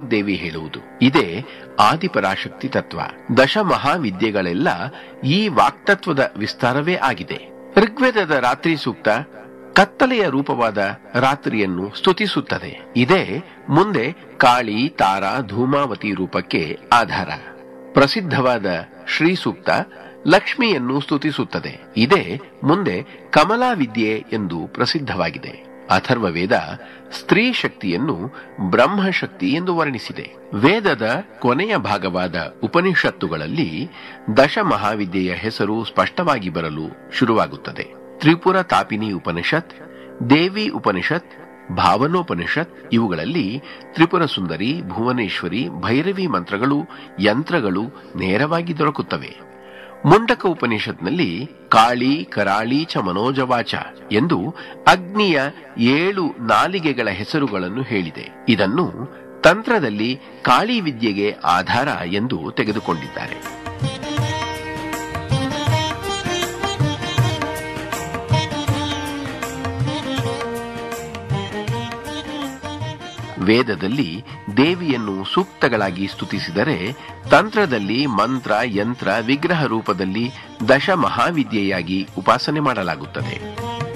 ವಾಗ್ದೇವಿ ಹೇಳುವುದು ಇದೇ ಆದಿಪರಾಶಕ್ತಿ ತತ್ವ ದಶ ಮಹಾವಿದ್ಯೆಗಳೆಲ್ಲ ಈ ವಾಕ್ತತ್ವದ ವಿಸ್ತಾರವೇ ಆಗಿದೆ ಋಗ್ವೇದದ ರಾತ್ರಿ ಸೂಕ್ತ ಕತ್ತಲೆಯ ರೂಪವಾದ ರಾತ್ರಿಯನ್ನು ಸ್ತುತಿಸುತ್ತದೆ ಇದೇ ಮುಂದೆ ಕಾಳಿ ತಾರ ಧೂಮಾವತಿ ರೂಪಕ್ಕೆ ಆಧಾರ ಪ್ರಸಿದ್ಧವಾದ ಶ್ರೀ ಸೂಕ್ತ ಲಕ್ಷ್ಮಿಯನ್ನು ಸ್ತುತಿಸುತ್ತದೆ ಇದೇ ಮುಂದೆ ಕಮಲಾ ವಿದ್ಯೆ ಎಂದು ಪ್ರಸಿದ್ಧವಾಗಿದೆ ಅಥರ್ವವೇದ ಸ್ತ್ರೀ ಶಕ್ತಿಯನ್ನು ಬ್ರಹ್ಮಶಕ್ತಿ ಎಂದು ವರ್ಣಿಸಿದೆ ವೇದದ ಕೊನೆಯ ಭಾಗವಾದ ಉಪನಿಷತ್ತುಗಳಲ್ಲಿ ದಶ ಮಹಾವಿದ್ಯೆಯ ಹೆಸರು ಸ್ಪಷ್ಟವಾಗಿ ಬರಲು ಶುರುವಾಗುತ್ತದೆ ತ್ರಿಪುರ ತಾಪಿನಿ ಉಪನಿಷತ್ ದೇವಿ ಉಪನಿಷತ್ ಭಾವನೋಪನಿಷತ್ ಇವುಗಳಲ್ಲಿ ತ್ರಿಪುರ ಸುಂದರಿ ಭುವನೇಶ್ವರಿ ಭೈರವಿ ಮಂತ್ರಗಳು ಯಂತ್ರಗಳು ನೇರವಾಗಿ ದೊರಕುತ್ತವೆ ಮುಂಡಕ ಉಪನಿಷತ್ನಲ್ಲಿ ಕಾಳಿ ಕರಾಳಿ ಚ ಮನೋಜವಾಚ ಎಂದು ಅಗ್ನಿಯ ಏಳು ನಾಲಿಗೆಗಳ ಹೆಸರುಗಳನ್ನು ಹೇಳಿದೆ ಇದನ್ನು ತಂತ್ರದಲ್ಲಿ ಕಾಳಿ ವಿದ್ಯೆಗೆ ಆಧಾರ ಎಂದು ತೆಗೆದುಕೊಂಡಿದ್ದಾರೆ ವೇದದಲ್ಲಿ ದೇವಿಯನ್ನು ಸೂಕ್ತಗಳಾಗಿ ಸ್ತುತಿಸಿದರೆ ತಂತ್ರದಲ್ಲಿ ಮಂತ್ರ ಯಂತ್ರ ವಿಗ್ರಹ ರೂಪದಲ್ಲಿ ದಶ ಮಹಾವಿದ್ಯೆಯಾಗಿ ಉಪಾಸನೆ ಮಾಡಲಾಗುತ್ತದೆ